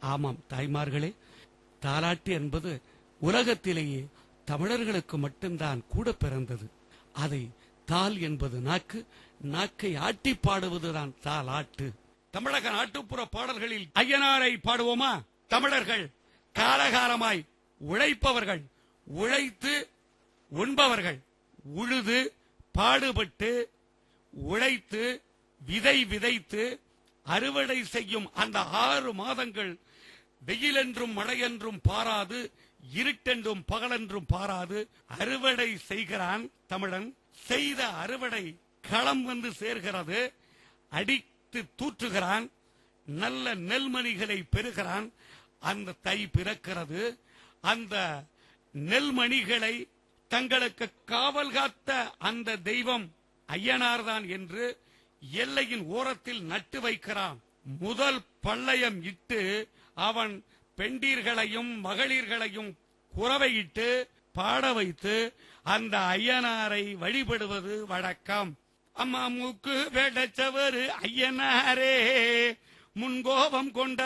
ஆமாம் தாய்மார்களே தாலாட்டு என்பது உலகத்திலேயே தமிழர்களுக்கு மட்டும்தான் கூட பிறந்தது அதை தால் என்பது நாக்கு நாக்கை ஆட்டி பாடுவதுதான் தாலாட்டு தமிழக நாட்டுப்புற பாடல்களில் ஐயனாரை பாடுவோமா தமிழர்கள் காலகாலமாய் உழைப்பவர்கள் உழைத்து உண்பவர்கள் உழுது பாடுபட்டு உழைத்து விதை விதைத்து அறுவடை செய்யும் அந்த ஆறு மாதங்கள் வெயிலென்றும் மழையென்றும் பாராது இருட்டென்றும் பகலென்றும் பாராது அறுவடை செய்கிறான் தமிழன் செய்த அறுவடை களம் வந்து சேர்கிறது அடித்து தூற்றுகிறான் நல்ல நெல்மணிகளை பெறுகிறான் அந்த தை பிறக்கிறது அந்த நெல்மணிகளை தங்களுக்கு காவல் காத்த அந்த தெய்வம் ஐயனார்தான் என்று எல்லையின் ஓரத்தில் நட்டு வைக்கிறான் முதல் பள்ளயம் இட்டு அவன் பெண்டீர்களையும் மகளிர்களையும் குறவையிட்டு பாட வைத்து அந்த ஐயனாரை வழிபடுவது வழக்கம் அம்மா மூக்கு வெடச்சவரு ஐயனாரே முன்கோபம் கொண்ட